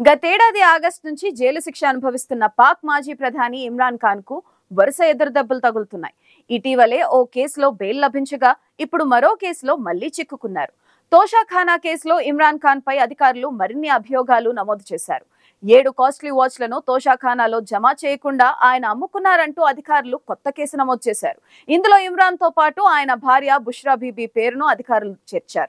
గతేడాది ఆగస్టు నుంచి జైలు శిక్ష అనుభవిస్తున్న పాక్ మాజీ ప్రధాని ఇమ్రాన్ ఖాన్ కు వరుస ఎదురుదెబ్బలు తగులుతున్నాయి ఇటీవలే ఓ కేసులో బెయిల్ లభించగా ఇప్పుడు మరో కేసులో మళ్లీ చిక్కుకున్నారు తోషాఖానా కేసులో ఇమ్రాన్ ఖాన్ పై అధికారులు మరిన్ని అభియోగాలు నమోదు చేశారు ఏడు కాస్ట్లీ వాచ్లను తోషాఖానాలో జమ చేయకుండా ఆయన అమ్ముకున్నారంటూ అధికారులు కొత్త కేసు నమోదు చేశారు ఇందులో ఇమ్రాన్ తో పాటు ఆయన భార్య బుష్రా బీబీ పేరును అధికారులు చేర్చారు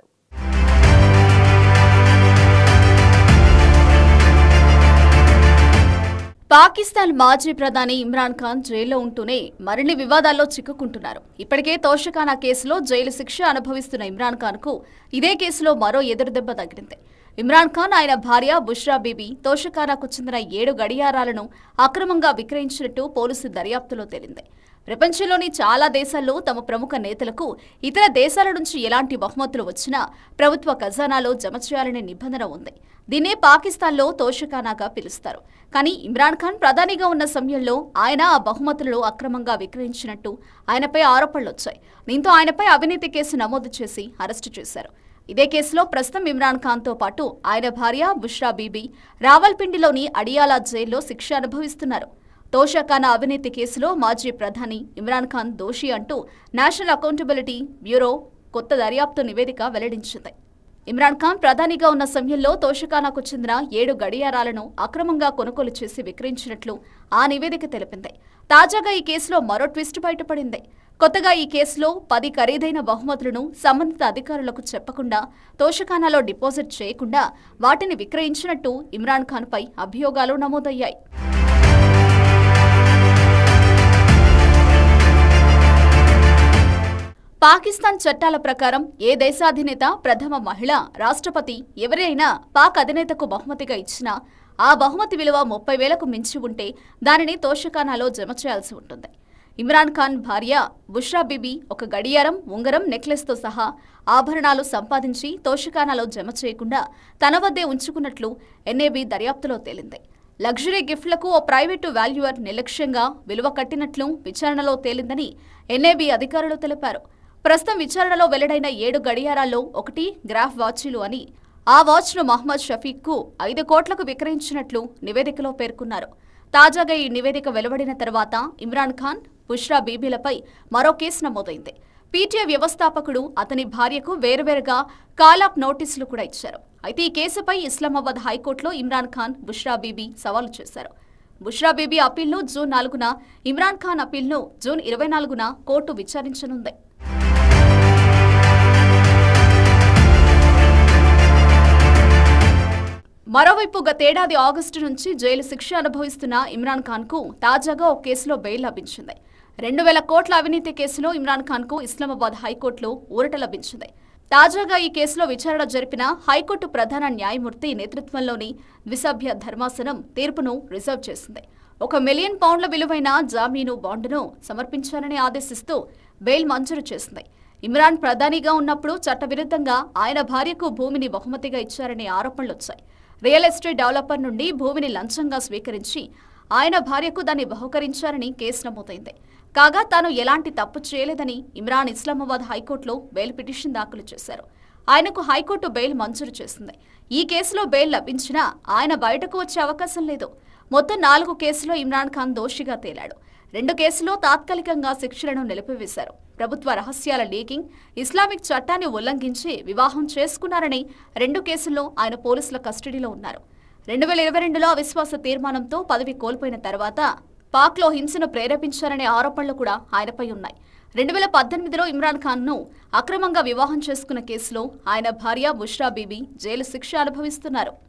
పాకిస్తాన్ మాజీ ప్రధాని ఇమ్రాన్ ఖాన్ జైల్లో ఉంటూనే మరిన్ని వివాదాల్లో చిక్కుకుంటున్నారు ఇప్పటికే తోషకానా కేసులో జైలు శిక్ష అనుభవిస్తున్న ఇమ్రాన్ ఖాన్ కు ఇదే కేసులో మరో ఎదురుదెబ్బ తగిలింది ఇమ్రాన్ ఖాన్ ఆయన భార్య బుష్రా బీబీ తోషకానాకు చెందిన ఏడు గడియారాలను అక్రమంగా విక్రయించినట్టు పోలీసు దర్యాప్తులో తేలింది ప్రపంచంలోని చాలా దేశాల్లో తమ ప్రముఖ నేతలకు ఇతర దేశాల నుంచి ఎలాంటి బహుమతులు వచ్చినా ప్రభుత్వ ఖజానాలో జమ చేయాలనే నిబంధన ఉంది దీన్నే పాకిస్తాన్లో తోషకానాగా పిలుస్తారు కానీ ఇమ్రాన్ ఖాన్ ప్రధానిగా ఉన్న సమయంలో ఆయన ఆ బహుమతులను అక్రమంగా విక్రయించినట్టు ఆయనపై ఆరోపణలు వచ్చాయి దీంతో ఆయనపై అవినీతి కేసు నమోదు చేసి అరెస్టు చేశారు ఇదే కేసులో ప్రస్తుతం ఇమ్రాన్ ఖాన్తో పాటు ఆయన భార్య బుష్రా బీబీ రావల్పిండిలోని అడియాలా జైల్లో శిక్ష అనుభవిస్తున్నారు తోషాఖానా అవినీతి కేసులో మాజీ ప్రధాని ఇమ్రాన్ ఖాన్ దోషి అంటూ నేషనల్ అకౌంటబిలిటీ బ్యూరో కొత్త దర్యాప్తు నివేదిక వెల్లడించింది ఇమ్రాన్ ఖాన్ ప్రధానిగా ఉన్న సమయంలో తోషకానాకు చెందిన ఏడు గడియారాలను అక్రమంగా కొనుగోలు చేసి విక్రయించినట్లు ఆ నివేదిక తెలిపింది తాజాగా ఈ కేసులో మరో ట్విస్ట్ బయటపడింది కొత్తగా ఈ కేసులో పది ఖరీదైన బహుమతులను సంబంధిత అధికారులకు చెప్పకుండా తోషకానాలో డిపాజిట్ చేయకుండా వాటిని విక్రయించినట్టు ఇమ్రాన్ ఖాన్పై అభియోగాలు నమోదయ్యాయి పాకిస్తాన్ చట్టాల ప్రకారం ఏ దేశాధినేత ప్రథమ మహిళ రాష్ట్రపతి ఎవరైనా పాక్ అధినేతకు బహుమతిగా ఇచ్చినా ఆ బహుమతి విలువ ముప్పై వేలకు మించి ఉంటే దానిని తోషకానాలో జమ చేయాల్సి ఉంటుంది ఇమ్రాన్ ఖాన్ భార్య బుష్రా బీబీ ఒక గడియారం ఉంగరం నెక్లెస్తో సహా ఆభరణాలు సంపాదించి తోషకానాలో జమ చేయకుండా తన వద్దే ఉంచుకున్నట్లు ఎన్ఏబీ దర్యాప్తులో తేలింది లగ్జరీ గిఫ్ట్లకు ఓ ప్రైవేటు వాల్యూవర్ నిర్లక్ష్యంగా విలువ కట్టినట్లు విచారణలో తేలిందని ఎన్ఏబీ అధికారులు తెలిపారు ప్రస్తుతం విచారణలో వెల్లడైన ఏడు గడియారాల్లో ఒకటి గ్రాఫ్ వాచీలు అని ఆ వాచ్ను మహమ్మద్ షఫీక్కు ఐదు కోట్లకు విక్రయించినట్లు నివేదికలో పేర్కొన్నారు తాజాగా ఈ నివేదిక వెలువడిన తర్వాత ఇమ్రాన్ ఖాన్ బుష్రా బీబీలపై మరో కేసు నమోదైంది పీటీఐ వ్యవస్థాపకుడు అతని భార్యకు వేరువేరుగా కాల్ ఆఫ్ నోటీసులు కూడా ఇచ్చారు అయితే ఈ కేసుపై ఇస్లామాబాద్ హైకోర్టులో ఇమ్రాన్ ఖాన్ బుష్రా బీబీ సవాలు చేశారు బుష్రా బీబీ అప్పీల్ను జూన్ నాలుగున ఇమ్రాన్ ఖాన్ అప్పీల్ను జూన్ ఇరవై నాలుగున కోర్టు విచారించనుంది మరోవైపు గతేడాది ఆగస్టు నుంచి జైలు శిక్ష అనుభవిస్తున్న ఇమ్రాన్ ఖాన్ కు తాజాగా ఓ కేసులో బెయిల్ లభించింది రెండు వేల కోట్ల అవినీతి కేసులో ఇమ్రాన్ ఖాన్ కు ఇస్లామాబాద్ హైకోర్టులో ఊరట లభించింది తాజాగా ఈ కేసులో విచారణ జరిపిన హైకోర్టు ప్రధాన న్యాయమూర్తి నేతృత్వంలోని ద్విసభ్య ధర్మాసనం తీర్పును రిజర్వ్ చేసింది ఒక మిలియన్ పౌండ్ల విలువైన జామీను బాండును సమర్పించాలని ఆదేశిస్తూ బెయిల్ మంజూరు చేసింది ఇమ్రాన్ ప్రధానిగా ఉన్నప్పుడు చట్టవిరుద్ధంగా ఆయన భార్యకు భూమిని బహుమతిగా ఇచ్చారనే ఆరోపణలు వచ్చాయి రియల్ ఎస్టేట్ డెవలపర్ నుండి భూమిని లంచంగా స్వీకరించి ఆయన భార్యకు దాన్ని బహుకరించారని కేసు నమోదైంది కాగా తాను ఎలాంటి తప్పు చేయలేదని ఇమ్రాన్ ఇస్లామాబాద్ హైకోర్టులో బెయిల్ పిటిషన్ దాఖలు చేశారు ఆయనకు హైకోర్టు బెయిల్ మంజూరు చేసింది ఈ కేసులో బెయిల్ లభించినా ఆయన బయటకు వచ్చే అవకాశం లేదు మొత్తం నాలుగు కేసులో ఇమ్రాన్ ఖాన్ దోషిగా తేలాడు రెండు కేసులో తాత్కాలికంగా శిక్షలను నిలిపివేశారు ప్రభుత్వ రహస్యాల లీకింగ్ ఇస్లామిక్ చట్టాన్ని ఉల్లంఘించి వివాహం చేసుకున్నారని రెండు కేసుల్లో ఆయన పోలీసుల కస్టడీలో ఉన్నారు రెండు వేల ఇరవై రెండులో అవిశ్వాస తీర్మానంతో పదవి కోల్పోయిన తర్వాత పాక్లో హింసను ప్రేరేపించారనే ఆరోపణలు కూడా ఆయనపై ఉన్నాయి రెండు వేల పద్దెనిమిదిలో ఇమ్రాన్ ఖాన్ను అక్రమంగా వివాహం చేసుకున్న కేసులో ఆయన భార్య బుష్రా బీబీ జైలు శిక్ష అనుభవిస్తున్నారు